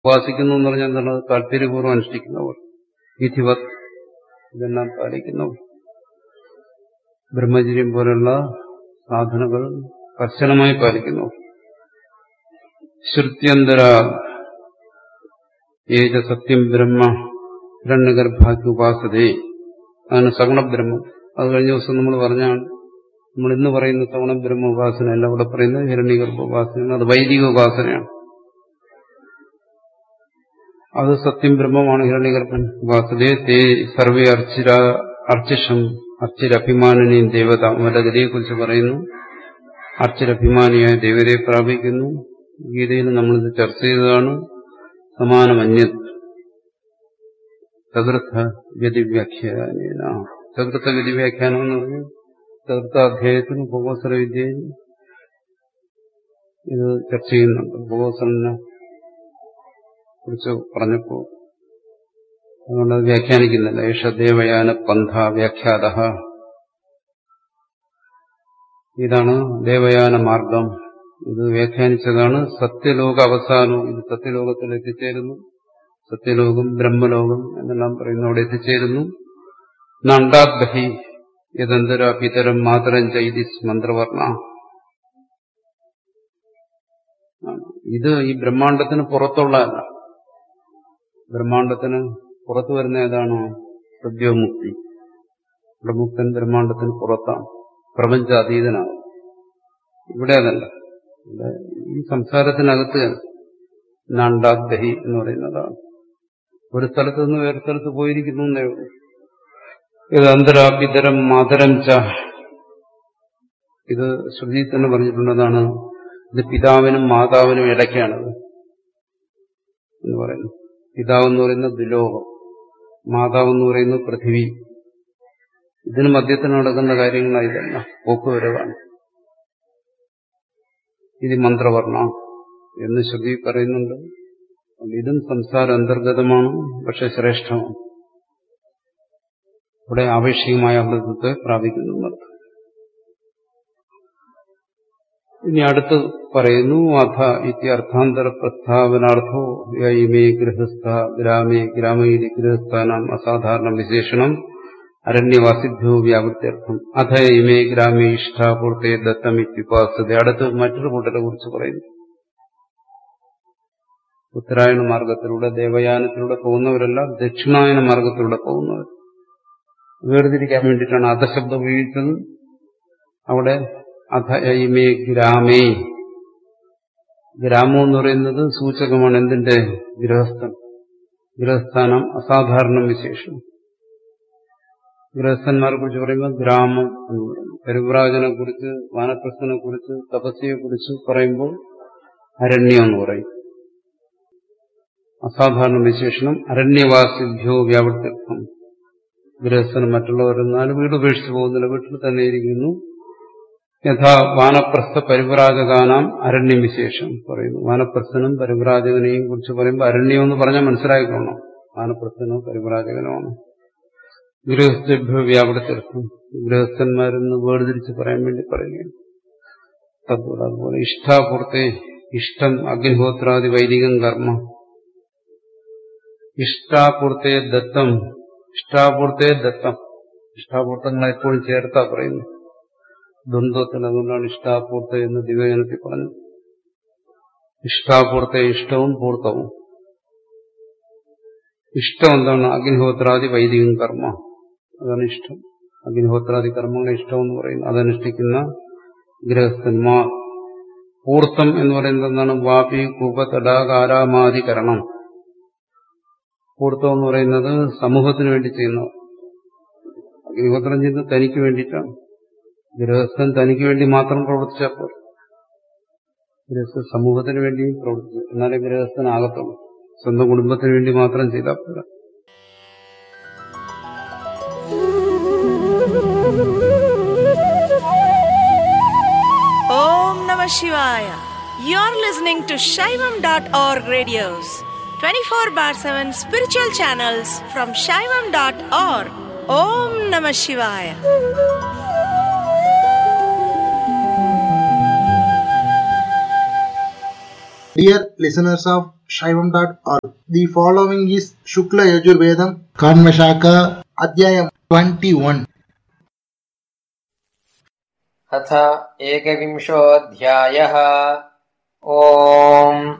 ഉപാസിക്കുന്നു എന്ന് പറഞ്ഞാൽ എന്താണ് താല്പര്യപൂർവ്വം അനുഷ്ഠിക്കുന്നവർ വിധിവത് ഇതെല്ലാം പാലിക്കുന്നവർ ബ്രഹ്മചര്യം പോലുള്ള സാധനകൾ കർശനമായി പാലിക്കുന്നവർ ശ്രുത്യന്തര ഏക സത്യം ബ്രഹ്മ ഹിരണ്യഗർഭാക്കി ഉപാസതേ അതാണ് സഗുണബ്രഹ്മം അത് കഴിഞ്ഞ ദിവസം നമ്മൾ പറഞ്ഞാണ് നമ്മൾ ഇന്ന് പറയുന്ന സഗുണബ്രഹ്മ ഉപാസന അല്ല അവിടെ പറയുന്നത് ഹിരണ്യഗർഭ ഉപാസനയാണ് അത് വൈദിക ഉപാസനയാണ് അത് സത്യം ബ്രഹ്മമാണ് ഹിരണ്യഗർഭൻ ഉപാസതേ തേ സർവേ അർച്ചിര അർച്ചിഷം അർച്ചിരഭിമാനിനെയും ദേവത അവരുടെ ഗതിയെക്കുറിച്ച് പറയുന്നു അർച്ചിരഭിമാനിയായ ദേവതയെ പ്രാപിക്കുന്നു ഗീതയിൽ നമ്മളിത് ചർച്ച ചെയ്തതാണ് സമാനമന്യ ചതുർത്ഥ വ്യതിവ്യാഖ്യാന ചതുർത്ഥ വ്യതിവ്യാഖ്യാനം എന്ന് പറഞ്ഞാൽ ചതുർത്ഥ അധ്യായത്തിന് ഉപകോസര വിദ്യയിൽ ഇത് ചർച്ച ചെയ്യുന്നുണ്ട് ഉപകോസരനെ കുറിച്ച് പറഞ്ഞപ്പോ അതുകൊണ്ട് അത് വ്യാഖ്യാനിക്കുന്നില്ല ഏഷ ദേവയാന പന്ഥ വ്യാഖ്യാത ഇതാണ് ദേവയാന മാർഗം ഇത് വ്യാഖ്യാനിച്ചതാണ് സത്യലോക അവസാനവും ഇത് സത്യലോകത്തിൽ എത്തിച്ചേരുന്നു സത്യലോകം ബ്രഹ്മലോകം എന്നെല്ലാം പറയുന്നു അവിടെ എത്തിച്ചേരുന്നു നണ്ടാദ്ബഹി യതന്തര പിതരം മാതരം ചൈതിസ് മന്ത്രവർണ്ണ ഇത് ഈ ബ്രഹ്മാണ്ടത്തിന് പുറത്തുള്ളതല്ല ബ്രഹ്മാണ്ടത്തിന് പുറത്തു വരുന്ന ഏതാണ് സദ്യോമുക്തി പ്രമുക്തൻ ബ്രഹ്മാണ്ടത്തിന് പുറത്താണ് പ്രപഞ്ചാതീതനാണ് ഇവിടെ അതല്ല ഇവിടെ ഈ സംസാരത്തിനകത്ത് നാണ്ടാദ്ദഹി എന്ന് പറയുന്നതാണ് ഒരു സ്ഥലത്ത് നിന്ന് വേറെ സ്ഥലത്ത് പോയിരിക്കുന്നു എന്നേ ഉള്ളൂ ഇത് അന്തരാപിതരം മാതരം ച ഇത് ശ്രുതി തന്നെ പറഞ്ഞിട്ടുള്ളതാണ് ഇത് പിതാവിനും മാതാവിനും ഇടയ്ക്കാണത് എന്ന് പറയുന്നു പിതാവ് എന്ന് പറയുന്നത് ദുലോകം മാതാവ് എന്ന് പറയുന്നത് പൃഥിവി ഇതിന് മധ്യത്തിൽ നടക്കുന്ന കാര്യങ്ങളാണ് ഇതല്ല പോക്കുവരവാണ് ഇത് മന്ത്രവർണ്ണ എന്ന് ശ്രുതി പറയുന്നുണ്ട് ഇതും സംസാര അന്തർഗതമാണ് പക്ഷെ ശ്രേഷ്ഠമാണ് ഇവിടെ ആവേശികമായ അമൃതത്തെ പ്രാപിക്കുന്നു ഇനി അടുത്ത് പറയുന്നു അഥ ഇത്യർത്ഥാന്തര പ്രസ്താവനാർത്ഥോ യൈമേ ഗൃഹസ്ഥ ഗ്രാമേ ഗ്രാമയിലെ ഗൃഹസ്ഥാനാം അസാധാരണ വിശേഷണം അരണ്യവാസിഭ്യോ വ്യാവൃത്യർത്ഥം അഥ ഇമേ ഗ്രാമേ ഇഷ്ടാപൂർത്തെ ദത്തമിത്യുപാസത അടുത്ത് മറ്റൊരു കൂട്ടരെ കുറിച്ച് പറയുന്നു ഉത്തരായണ മാർഗത്തിലൂടെ ദേവയാനത്തിലൂടെ പോകുന്നവരല്ല ദക്ഷിണായന മാർഗത്തിലൂടെ പോകുന്നവർ വേർതിരിക്കാൻ വേണ്ടിയിട്ടാണ് അധശബ്ദം ഉപയോഗിച്ചത് അവിടെ അധ ഐമേ ഗ്രാമേ ഗ്രാമം എന്ന് പറയുന്നത് സൂചകമാണ് എന്തിന്റെ ഗൃഹസ്ഥൻ ഗൃഹസ്ഥാനം അസാധാരണ വിശേഷം ഗൃഹസ്ഥന്മാരെ കുറിച്ച് പറയുമ്പോൾ ഗ്രാമം എന്ന് പറയുന്നു പരിവ്രാജനെ കുറിച്ച് വാനപ്രസ്ഥനെ കുറിച്ച് തപസ്യയെ കുറിച്ച് പറയുമ്പോൾ അരണ്യം എന്ന് പറയും അസാധാരണ വിശേഷണം അരണ്യവാസിഭ്യോ വ്യാവർത്തിർത്ഥം ഗൃഹസ്ഥന് മറ്റുള്ളവരെന്നാലും വീട് ഉപേക്ഷിച്ചു പോകുന്നില്ല വീട്ടിൽ തന്നെ ഇരിക്കുന്നു യഥാ വാനപ്രസ്ഥ പരിവ്രാജകാനാം അരണ്യം വിശേഷം പറയുന്നു വാനപ്രസ്ഥനും പരിവ്രാജകനെയും കുറിച്ച് പറയുമ്പോൾ അരണ്യം എന്ന് പറഞ്ഞാൽ മനസ്സിലായിക്കൊള്ളണം വാനപ്രസ്ഥനോ പരിവ്രാജകനോ ഗൃഹസ്ഥഭ്യ വ്യാപടത്തിർക്കും ഗൃഹസ്ഥന്മാരെന്ന് വേർതിരിച്ച് പറയാൻ വേണ്ടി പറയുകയാണ് തദ്വത് അതുപോലെ ഇഷ്ടാപൂർത്തെ ഇഷ്ടം അഗ്നിഹോത്രാദി വൈദികം കർമ്മ ഇഷ്ടാപൂർത്തെ ദത്തം ഇഷ്ടാപൂർത്തെ ദത്തം ഇഷ്ടാപൂർത്തങ്ങൾ എപ്പോഴും ചേർത്താ പറയുന്നു ദ്വന്ദ്വത്തിന് അതുകൊണ്ടാണ് ഇഷ്ടാപൂർത്ത എന്ന് ദിവ്യജനത്തിൽ പറഞ്ഞു ഇഷ്ടാപൂർത്ത ഇഷ്ടവും പൂർത്തവും ഇഷ്ടം എന്താണ് അഗ്നിഹോത്രാദി വൈദികം കർമ്മ അതാണ് ഇഷ്ടം അഗ്നിഹോത്രാദി കർമ്മങ്ങളെ ഇഷ്ടമെന്ന് പറയുന്നു അതനുഷ്ഠിക്കുന്ന ഗൃഹസ്ഥന്മാർ പൂർത്തം എന്ന് പറയുന്നത് എന്താണ് വാപി കൂപ തടാകാരാമാദികരണം പൂർത്തം എന്ന് പറയുന്നത് സമൂഹത്തിന് വേണ്ടി ചെയ്യുന്ന അഗ്നിഹോത്രം ചെയ്യുന്നത് തനിക്ക് വേണ്ടിയിട്ടാണ് ഗൃഹസ്ഥൻ തനിക്ക് വേണ്ടി മാത്രം പ്രവർത്തിച്ചാൽ പോരെ ഗൃഹസ്ഥ സമൂഹത്തിന് വേണ്ടിയും പ്രവർത്തിച്ചു എന്നാലേ ഗൃഹസ്ഥനാകത്തുള്ളൂ സ്വന്തം കുടുംബത്തിന് വേണ്ടി മാത്രം ചെയ്താൽ പോരാ Om Namah Shivaya. You're listening to Shaivam.org radios, 24 bar 7 spiritual channels from Shaivam.org. Om Namah Shivaya. Dear listeners of shaivam.org. The following is Shukla Yajurvedam, Kanvashaka, Adhyayam 21. अथ एकविंशोऽध्यायः ॐ